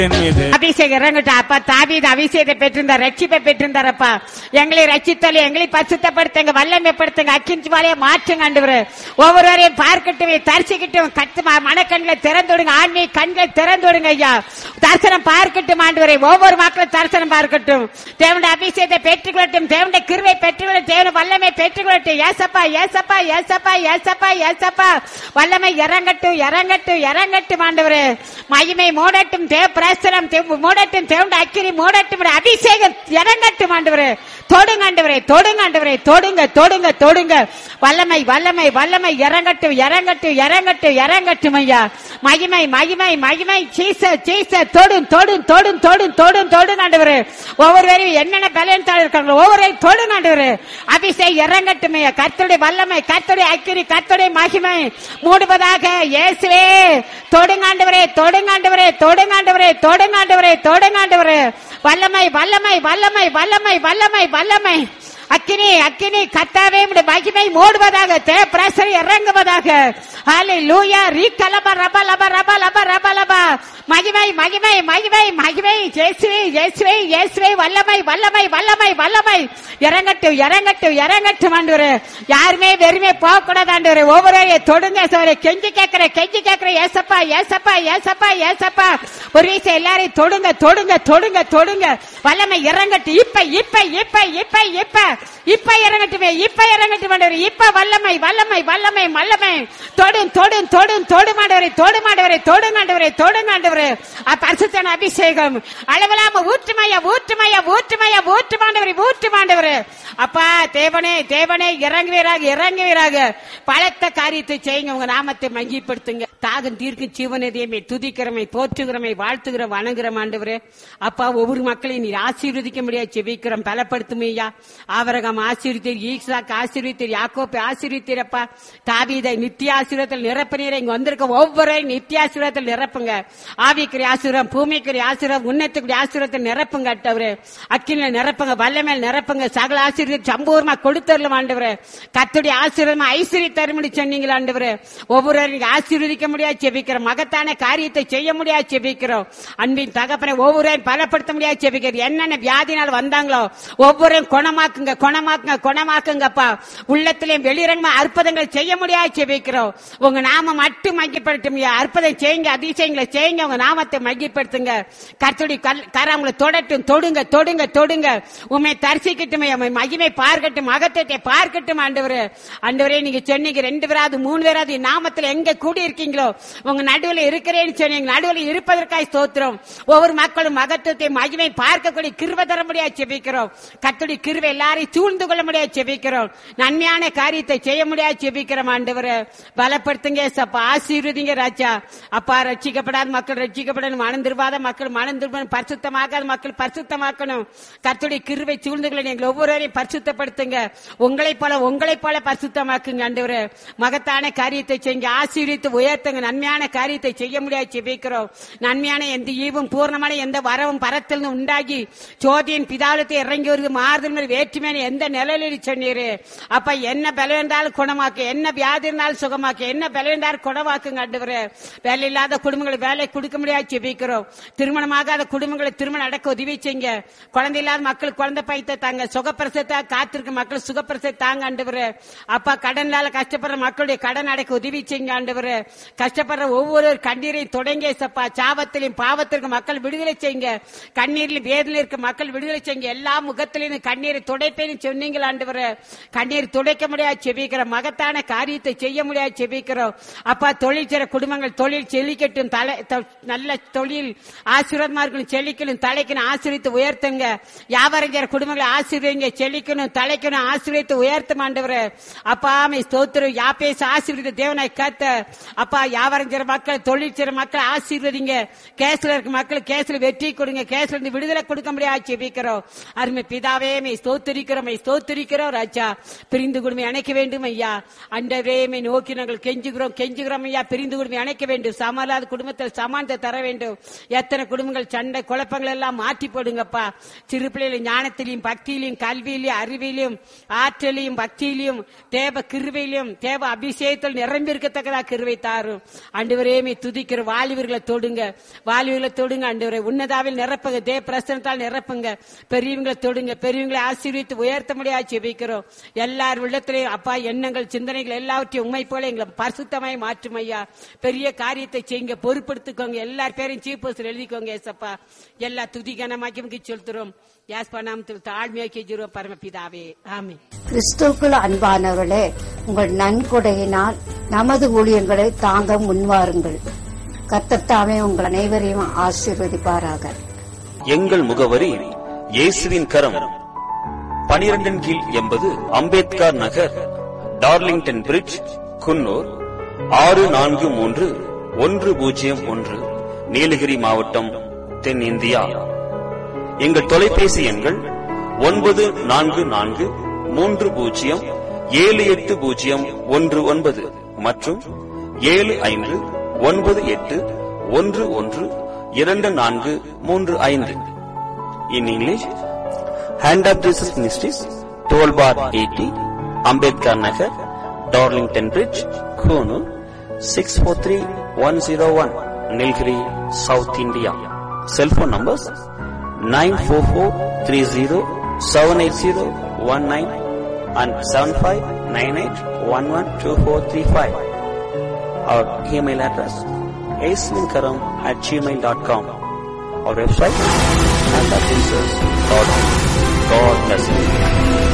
என் மீது அபிஷேகம் இறங்கட்டும் அப்பா தாவீது அபிஷேகத்தை பெற்றிருந்தார் ரட்சிப்பை பெற்றிருந்தாரப்பா எங்களை ரட்சித்தாலே எங்களை பசுத்தப்படுத்துங்க வல்லமைப்படுத்துங்க அக்கின் வாழைய மாற்றுங்க ஆண்டவரே ஒவ்வொருவரையும் பார்க்கட்டும் தரிசிக்கட்டும் கத்து மனக்கண்களை திறந்து விடுங்க ஆன்மீக கண்களை திறந்து விடுங்க ஐயா தரிசனம் பார்க்கட்டும் ஆண்டவரே ஒவ்வொரு மக்களும் தரிசனம் பார்க்கட்டும் தேவனுடைய அபிஷேகத்தை பெற்றுக்கொள்ளட்டும் தேவனுடைய கிருவை பெற்றுக்கொள்ள தேவனுடைய வல்லமை பெற்றுக்கொள்ளட்டும் ஏசப்பா ஏசப்பா ஏசப்பா ஏசப்பா ஏசப்பா வல்லமை இறங்கட்டும் இறங்கட்டும் இறங்கட்டும் ஆண்டவரே மகிமை மூடட்டும் தேவ பிரசனம் தேவ- மூடட்டும் தேவனுடைய அக்கினி மூடட்டும் அபிஷேகம் இறங்கட்டும் ஆண்டவரே தொடுங்க ஆண்டவரே தொடுங்க ஆண்டவரே தொடுங்க தொடுங்க தொடுங்க வல்லமை வல்லமை வல்லமை இறங்கட்டும் இறங்கட்டும் இறங்கட்டும் இறங்கட்டும் ஐயா மகிமை மகிமை மகிமை சீச சீச தொடும் தொடும் தொடும் தொடும் தொடும் தொடும் ஆண்டவரே ஒவ்வொருவரையும் என்னென்ன பலன் தாழ் இருக்காங்களோ ஒவ்வொருவரையும் தொடும் ஆண்டவரே அபிஷேகம் இறங்கட்டும் ஐயா கர்த்தருடைய வல்லமை கர்த்தருடைய அக்கினி கர்த்தருடைய மகிமை மூடுவதாக இயேசுவே தொடுங்காண்டவரே தொடுங்காண்டவரே தொடுங்காண்டவரே தொடுங்காண்டவரே தொடுங்காண்டவரே வல்லமை வல்லமை வல்லமை வல்லமை வல்லமை வல்லமை அக்கினி அக்கினி கத்தாவே உம்முடைய மகிமை மூடுவதாக தே பிரசரி இறங்குவதாக ஹாலே லூயா ரீ கலப ரப லப ரப லப ரப லப மகிமை மகிமை மகிமை மகிமை ஜேசுவே ஜேசுவே இயேசுவே வல்லமை வல்லமை வல்லமை வல்லமை இறங்கட்டும் இறங்கட்டும் இறங்கட்டும் ஆண்டவரே யாருமே வெறுமே போக கூடாது ஆண்டவரே ஒவ்வொருவரையும் தொடுங்க சோரை கெஞ்சி கேட்கிற கெஞ்சி கேட்கிற ஏசப்பா ஏசப்பா ஏசப்பா ஏசப்பா ஒரு வீசம் எல்லாரையும் தொடுங்க தொடுங்க தொடுங்க தொடுங்க வல்லமை இறங்கட்டும் இப்ப இப்ப இப்ப இப்ப இப்ப இப்ப இறங்கட்டுமே இப்ப இறங்கட்டும் ஆண்டவரே இப்ப வல்லமை வல்லமை வல்லமை வல்லமை தொடும் தொடும் தொடும் தொடுமாண்டவரை தொடுமாண்டவரை தொடுங்காண்டவரை தொடுங்காண்டவரை பரிசுத்தன அபிஷேகம் அளவிலாம ஊற்றுமையா ஊற்றுமையா ஊற்றுமையா ஊற்றுமாண்டவரை ஊற்றுமாண்டவரை அப்பா தேவனே தேவனே இறங்குவீராக இறங்குவீராக பலத்த காரியத்தை செய்யுங்க உங்க நாமத்தை மகிப்படுத்துங்க தாகம் தீர்க்கும் ஜீவனதையுமே துதிக்கிறமை போற்றுகிறமை வாழ்த்துகிற வணங்குற ஆண்டவரே அப்பா ஒவ்வொரு மக்களையும் நீர் ஆசீர்வதிக்க முடியாது செபிக்கிறோம் பலப்படுத்துமையா ஆவரகம் ஆசீர்வத்தீர் ஈசாக்கு ஆசீர்வத்தீர் யாக்கோப்பை ஆசீர்வத்தீரப்பா தாவீதை நித்திய ஆசீர்வத்தில் நிரப்பினீர் இங்க வந்திருக்க ஒவ்வொருவரையும் நித்திய ஆசீர்வத்தில் நிரப்புங்க ஆவிக்குரிய ஆசீர்வம் பூமிக்குரிய ஆசீர்வம் உன்னத்துக்குரிய ஆசீர்வத்தில் நிரப்புங்க அட்டவரே அக்கில நிரப்புங்க வல்லமேல் நிரப்புங்க சகல ஆசீர்வதி சம்பூர்ணமா கொடுத்தரலாம் ஆண்டவரே கத்துடைய ஆசீர்வாதமா ஐஸ்வர்ய தருமடி சொன்னீங்களா ஆண்டவரே ஒவ்வொருவரையும் ஆசீர்வதிக்க முடியாது செபிக்கிறோம் மகத்தான காரியத்தை செய்ய முடியாது செபிக்கிறோம் அன்பின் தகப்பனை ஒவ்வொருவரையும் பலப்படுத்த முடியாது செபிக்கிறோம் என்னென்ன வியாதினால் வந்தாங்களோ ஒவ்வொருவரையும் குணமாக்குங்க குணமாக்குங்க குணமாக்குங்கப்பா உள்ளத்திலேயும் வெளிரங்கமா அற்புதங்கள் செய்ய முடியாது செபிக்கிறோம் உங்க நாம மட்டும் மகிப்படுத்தும் அற்புதம் செய்யுங்க அதிசயங்களை செய்யுங்க உங்க நாமத்தை மகிப்படுத்துங்க கர்த்தருடைய கல்- கரம் உங்களை தொடட்டும் தொடுங்க தொடுங்க தொடுங்க உண்மை தரிசிக்கட்டும் உம்மை மகிமை பார்க்கட்டும் மகத்தத்தை பார்க்கட்டும் ஆண்டவரே ஆண்டவரே நீங்க சொன்னீங்க ரெண்டு பேராது மூணு பேராது என் நாமத்துல எங்க கூடி இருக்கீங்களோ உங்க நடுவுல இருக்கிறேன்னு சொன்னீங்க நடுவுல இருப்பதற்காக ஸ்தோத்திரம் ஒவ்வொரு மக்களும் மகத்துவத்தை மகிமை பார்க்கக்கூடிய கிருப தர முடியாது செபிக்கிறோம் கத்துடைய கிருபை எல்லாரையும் சூழ்ந்து கொள்ள முடியாது செபிக்கிறோம் நன்மையான காரியத்தை செய்ய முடியாது செபிக்கிறோம் ஆண்டவரே பலப்படுத்துங்க சப்பா ஆசீர்வதிங்க ராஜா அப்பா ரட்சிக்கப்படாத மக்கள் ரட்சிக்கப்படணும் மனம் திரும்பாத மக்கள் மனம் திரும்பணும் பரிசுத்தமாகாத மக்கள் பரிசுத்தமாக்கணும் கர்த்தருடைய கிருவை சூழ்ந்துகளை நீங்கள் ஒவ்வொருவரையும் பரிசுத்தப்படுத்துங்க உங்களை போல உங்களை போல பரிசுத்தமாக்குங்க ஆண்டவரே மகத்தான காரியத்தை செய்யுங்க ஆசீர்வித்து உயர்த்துங்க நன்மையான காரியத்தை செய்ய முடியாது செபிக்கிறோம் நன்மையான எந்த ஈவும் பூர்ணமான எந்த வரவும் பரத்தில் உண்டாகி ஜோதியின் பிதாலத்தை இறங்கி வருது மாறுதல் மேல் வேற்றுமையான எந்த நிலையில சொன்னீரு அப்ப என்ன பலம் இருந்தாலும் குணமாக்கு என்ன வியாதி இருந்தாலும் சுகமாக்கு என்ன பலம் இருந்தாலும் குணமாக்குங்க ஆண்டவரே வேலை இல்லாத குடும்பங்களை வேலை கொடுக்க முடியாது செபிக்கிறோம் திருமணமாகாத குடும்பங்களை திருமணம் அடக்க உதவி செய்யுங்க குழந்தை இல்லாத மக்கள் குழந்தை பைத்த தாங்க சுகப்பிரசத்தை காத்திருக்க மக்கள் சுகப்பிரசத்தை தாங்க ஆண்டவரே அப்பா கடனால கஷ்டப்படுற மக்களுடைய கடன் அடைக்க உதவி செய்யுங்க ஆண்டவரே கஷ்டப்படுற ஒவ்வொரு கண்ணீரையும் தொடங்கிய சப்பா சாபத்திலையும் பாவத்திற்கு மக்கள் விடுதலை செய்யுங்க கண்ணீரில் வேதனை இருக்க மக்கள் விடுதலை செய்யுங்க எல்லா முகத்திலையும் கண்ணீரை துடைப்பேன்னு சொன்னீங்களா ஆண்டவரே கண்ணீர் துடைக்க முடியாது செபிக்கிற மகத்தான காரியத்தை செய்ய முடியாது செபிக்கிறோம் அப்பா தொழில் செய்ற குடும்பங்கள் தொழில் செழிக்கட்டும் தலை தொ- நல்ல தொழில் ஆசீர்வாதமா இருக்கணும் செழிக்கணும் தலைக்கணும் ஆசீர்வித்து உயர்த்துங்க வியாபாரம் செய்ற குடும்பங்களை ஆசீர்வதிங்க செழிக்கணும் தலைக்கணும் ஆசீர்வித்து உயர்த்தும் ஆண்டவரே அப்பா ஆமை ஸ்தோத்திரம் யாப்பேச ஆசீர்வதித்த தேவனாய் காத்த அப்பா வியாபாரம் செய்ற மக்கள் தொழில் செய்ற மக்கள் ஆசீர்வதிங்க கேஸ்ல இருக்க மக்கள் கேஸ்ல வெற்றி கொடுங்க கேஸ்ல இருந்து விடுதலை கொடுக்க முடியாது செபிக்கிறோம் அருமை பிதாவே மே ஸ்தோத்திரிக்கிறோம் துதிக்கிறோம் ஸ்தோத்திரிக்கிறோம் ராஜா பிரிந்து குடும்பம் அணைக்க வேண்டும் ஐயா அண்டரேமை நோக்கி நாங்கள் கெஞ்சுகிறோம் கெஞ்சுகிறோம் ஐயா பிரிந்து குடும்பம் அணைக்க வேண்டும் சமாளாத குடும்பத்தில் சமானத்தை தர வேண்டும் எத்தனை குடும்பங்கள் சண்டை குழப்பங்கள் எல்லாம் மாற்றி போடுங்கப்பா சிறு பிள்ளைகள் ஞானத்திலையும் பக்தியிலையும் கல்வியிலையும் அறிவிலையும் ஆற்றலையும் பக்தியிலையும் தேவ கிருவையிலும் தேவ அபிஷேகத்தில் நிரம்பி இருக்கத்தக்கதா கிருவை தாரும் அண்டுவரேமே துதிக்கிற வாலிபர்களை தொடுங்க வாலிபர்களை தொடுங்க அண்டுவரை உன்னதாவில் நிரப்புங்க தேவ பிரசனத்தால் நிரப்புங்க பெரியவங்களை தொடுங்க பெரியவங்களை ஆசீர்வித்து உயர்த்த முடியாது ஜெபிக்கிறோம் எல்லார் உள்ளத்திலையும் அப்பா எண்ணங்கள் சிந்தனைகள் எல்லாவற்றையும் உண்மை போல எங்களை பரிசுத்தமாய் மாற்றும் ஐயா பெரிய காரியத்தை செய்யுங்க பொறுப்படுத்திக்கோங்க எல்லார் பேரையும் சீஃப் எழுதிக்கோங்க ஏசப்பா எல்லா துதி கனமாக்கி செலுத்துறோம் யாஸ் பண்ணாமத்தில் தாழ்மையாக்கி ஜீரோ பரமபிதாவே ஆமே கிறிஸ்துவுக்குள் அன்பானவர்களே உங்கள் நன்கொடையினால் நமது ஊழியங்களை தாங்க முன்வாருங்கள் கத்தத்தாமே உங்கள் அனைவரையும் ஆசீர்வதிப்பாராக எங்கள் முகவரி இயேசுவின் கரம் பனிரெண்டின் கீழ் எண்பது அம்பேத்கர் நகர் டார்லிங்டன் பிரிட்ஜ் குன்னூர் ஆறு நான்கு மூன்று ஒன்று பூஜ்ஜியம் ஒன்று நீலகிரி மாவட்டம் தென்னிந்தியா எங்கள் தொலைபேசி எண்கள் ஒன்பது நான்கு நான்கு மூன்று பூஜ்ஜியம் ஏழு எட்டு பூஜ்ஜியம் ஒன்று ஒன்பது மற்றும் ஏழு ஐந்து ஒன்பது எட்டு ஒன்று ஒன்று இரண்டு நான்கு மூன்று ஐந்து in English hand of Jesus ministries twelve bar eighty Ambedkar Nagar Darlington bridge Coonoor six four three one zero one Nilgiri south India cellphone numbers nine four four three zero seven eight zero one nine and seven five nine eight one one two four three five our email address aislinkaram at gmail.com our website and God bless you.